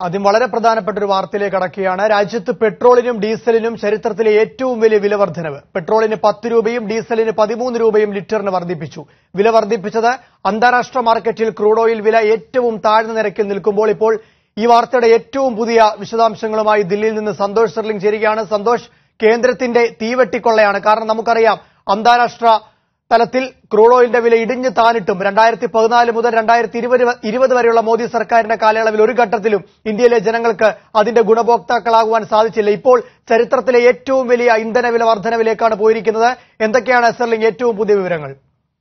ആദ്യം വളരെ പ്രധാനപ്പെട്ട ഒരു വാർത്തയിലേക്ക് കടക്കുകയാണ് രാജ്യത്ത് പെട്രോളിനും ഡീസലിനും ചരിത്രത്തിലെ ഏറ്റവും വലിയ വില വർധനവ് പെട്രോളിന് പത്ത് രൂപയും ഡീസലിന് പതിമൂന്ന് രൂപയും ലിറ്ററിന് വർദ്ധിപ്പിച്ചു വില വർദ്ധിപ്പിച്ചത് അന്താരാഷ്ട്ര മാർക്കറ്റിൽ ക്രൂഡ് ഓയിൽ വില ഏറ്റവും താഴ്ന്ന നിരക്കിൽ നിൽക്കുമ്പോൾ ഇപ്പോൾ ഈ വാർത്തയുടെ ഏറ്റവും പുതിയ വിശദാംശങ്ങളുമായി ദില്ലിയിൽ നിന്ന് സന്തോഷ് സെർലിംഗ് ചേരുകയാണ് സന്തോഷ് കേന്ദ്രത്തിന്റെ തീവെട്ടിക്കൊള്ളയാണ് കാരണം നമുക്കറിയാം അന്താരാഷ്ട്ര തലത്തിൽ ക്രൂഡ് ഓയിലിന്റെ വില ഇടിഞ്ഞു താനിട്ടും രണ്ടായിരത്തി പതിനാല് മുതൽ രണ്ടായിരത്തി ഇരുപത് ഇരുപത് വരെയുള്ള മോദി സർക്കാരിന്റെ കാലയളവിൽ ഒരു ഘട്ടത്തിലും ഇന്ത്യയിലെ ജനങ്ങൾക്ക് അതിന്റെ ഗുണഭോക്താക്കളാകുവാൻ സാധിച്ചില്ല ഇപ്പോൾ ചരിത്രത്തിലെ ഏറ്റവും വലിയ ഇന്ധന വില വർധനവിലേക്കാണ് പോയിരിക്കുന്നത് എന്തൊക്കെയാണ് സെർലിംഗ് ഏറ്റവും പുതിയ വിവരങ്ങൾ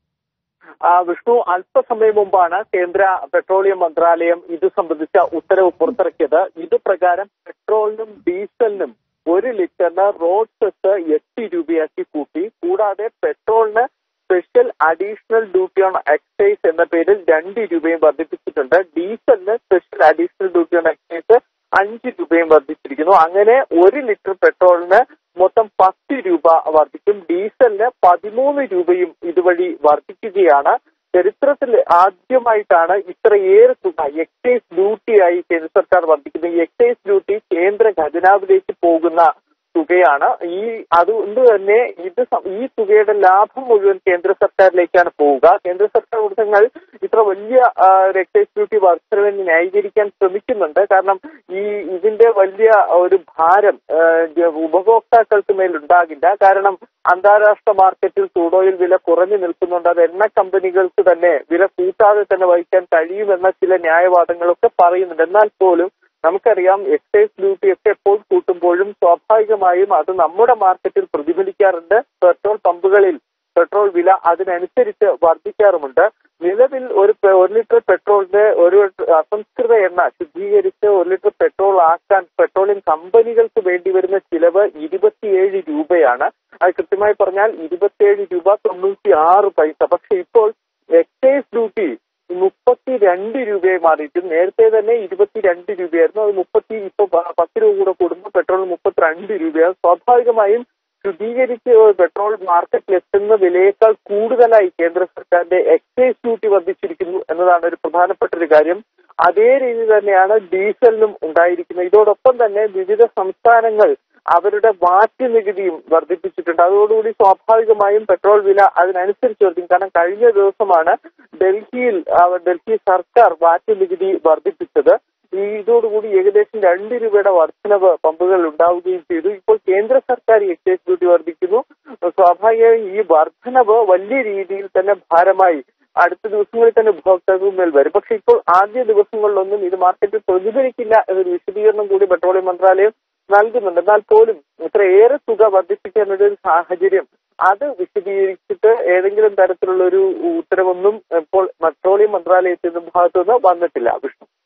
ആ, വിഷ്ണു അല്പസമയം മുമ്പാണ് കേന്ദ്ര പെട്രോളിയം മന്ത്രാലയം ഇത് സംബന്ധിച്ച ഉത്തരവ് പുറത്തിറക്കിയത് ഇത് പ്രകാരം പെട്രോളിനും ഡീസലിനും ഒരു ലിറ്ററിന് റോഡ് സെസ് എട്ട് രൂപയാക്കി കൂട്ടി കൂടാതെ പെട്രോളിന് special additional duty on excise എന്ന പേരിൽ രണ്ട് രൂപയും വർദ്ധിപ്പിച്ചിട്ടുണ്ട് ഡീസലിന് special additional duty on excise അഞ്ച് രൂപയും വർദ്ധിച്ചിരിക്കുന്നു അങ്ങനെ ഒരു ലിറ്റർ പെട്രോളിന് മൊത്തം പത്ത് രൂപ വർദ്ധിക്കും ഡീസലിന് പതിമൂന്ന് രൂപയും ഇതുവഴി വർദ്ധിക്കുകയാണ് ചരിത്രത്തിൽ ആദ്യമായിട്ടാണ് ഇത്രയേറെ തുക എക്സൈസ് ഡ്യൂട്ടിയായി കേന്ദ്ര സർക്കാർ വർദ്ധിക്കുന്നത് ഈ എക്സൈസ് ഡ്യൂട്ടി കേന്ദ്ര ഖജനാവിലേക്ക് പോകുന്ന തുകയാണ് ഈ അതുകൊണ്ട് തന്നെ ഇത് സം- ഈ തുകയുടെ ലാഭം മുഴുവൻ കേന്ദ്ര സർക്കാരിലേക്കാണ് പോവുക കേന്ദ്ര സർക്കാർ വൃത്തങ്ങൾ ഇത്ര വലിയ ആ, ഒരു എക്സൈസ് ഡ്യൂട്ടി വർധനവിനെ ന്യായീകരിക്കാൻ ശ്രമിക്കുന്നുണ്ട് കാരണം ഈ ഇതിന്റെ വലിയ ഒരു ഭാരം ആ, ജ- ഉപഭോക്താക്കൾക്ക് മേൽ ഉണ്ടാകില്ല കാരണം അന്താരാഷ്ട്ര മാർക്കറ്റിൽ ക്രൂഡ് ഓയിൽ വില കുറഞ്ഞു നിൽക്കുന്നുണ്ട് അത് എണ്ണ കമ്പനികൾക്ക് തന്നെ വില കൂട്ടാതെ തന്നെ വഹിക്കാൻ കഴിയുമെന്ന ചില ന്യായവാദങ്ങളൊക്കെ പറയുന്നുണ്ട് എന്നാൽ പോലും നമുക്കറിയാം എക്സൈസ് ഡ്യൂട്ടി ഒക്കെ എപ്പോൾ കൂട്ടുമ്പോഴും സ്വാഭാവികമായും അത് നമ്മുടെ മാർക്കറ്റിൽ പ്രതിഫലിക്കാറുണ്ട് പെട്രോൾ പമ്പുകളിൽ പെട്രോൾ വില അതിനനുസരിച്ച് വർദ്ധിക്കാറുമുണ്ട് നിലവിൽ ഒരു പെ- ഒരു ലിറ്റർ പെട്രോളിന്റെ ഒരു അസംസ്കൃത എണ്ണ ശുദ്ധീകരിച്ച് ഒരു ലിറ്റർ പെട്രോൾ ആക്കാൻ പെട്രോളിയം കമ്പനികൾക്ക് വേണ്ടി വരുന്ന ചിലവ് ഇരുപത്തിയേഴ് രൂപയാണ് അത് കൃത്യമായി പറഞ്ഞാൽ ഇരുപത്തിയേഴ് രൂപ തൊണ്ണൂറ്റി ആറ് പൈസ പക്ഷെ ഇപ്പോൾ എക്സൈസ് ഡ്യൂട്ടി മുപ്പത്തി രണ്ട് രൂപയായി മാറിയിട്ട് നേരത്തെ തന്നെ ഇരുപത്തിരണ്ട് രൂപയായിരുന്നു അത് മുപ്പത്തി ഇപ്പൊ പ- പത്ത് രൂപ കൂടെ കൂടുമ്പോൾ പെട്രോൾ മുപ്പത്തിരണ്ട് രൂപയാണ് സ്വാഭാവികമായും ശുദ്ധീകരിച്ച് പെട്രോൾ മാർക്കറ്റിൽ എത്തുന്ന വിലയേക്കാൾ കൂടുതലായി കേന്ദ്ര സർക്കാരിന്റെ എക്സൈസ് ഡ്യൂട്ടി വർദ്ധിച്ചിരിക്കുന്നു എന്നതാണ് ഒരു പ്രധാനപ്പെട്ട ഒരു കാര്യം അതേ രീതി തന്നെയാണ് ഡീസലിനും ഉണ്ടായിരിക്കുന്നത് ഇതോടൊപ്പം തന്നെ വിവിധ സംസ്ഥാനങ്ങൾ അവരുടെ വാറ്റ് നികുതിയും വർദ്ധിപ്പിച്ചിട്ടുണ്ട് അതോടുകൂടി സ്വാഭാവികമായും പെട്രോൾ വില അതിനനുസരിച്ച് വർദ്ധിക്കും കാരണം കഴിഞ്ഞ ദിവസമാണ് ഡൽഹിയിൽ അവർ ഡൽഹി സർക്കാർ വാറ്റ് നികുതി വർദ്ധിപ്പിച്ചത് ഈ ഇതോടുകൂടി ഏകദേശം രണ്ട് രൂപയുടെ വർധനവ് പമ്പുകളിൽ ഉണ്ടാവുകയും ചെയ്തു ഇപ്പോൾ കേന്ദ്ര സർക്കാർ ഈ എക്സൈസ് ഡ്യൂട്ടി വർദ്ധിക്കുന്നു സ്വാഭാവികമായും ഈ വർധനവ് വലിയ രീതിയിൽ തന്നെ ഭാരമായി അടുത്ത ദിവസങ്ങളിൽ തന്നെ ഉപഭോക്താക്കൾക്ക് മേൽ വരും പക്ഷെ ഇപ്പോൾ ആദ്യ ദിവസങ്ങളിലൊന്നും ഇത് മാർക്കറ്റിൽ പ്രതിഫലിക്കില്ല എന്നൊരു വിശദീകരണം കൂടി പെട്രോളിയം മന്ത്രാലയം നൽകുന്നുണ്ട് എന്നാൽ പോലും ഇത്രയേറെ തുക വർദ്ധിപ്പിക്കാനുള്ള ഒരു സാഹചര്യം അത് വിശദീകരിച്ചിട്ട് ഏതെങ്കിലും തരത്തിലുള്ള ഒരു ഉത്തരവൊന്നും ഇപ്പോൾ പെട്രോളിയം മന്ത്രാലയത്തിന്റെ ഭാഗത്തുനിന്ന് വന്നിട്ടില്ല വിഷ്ണു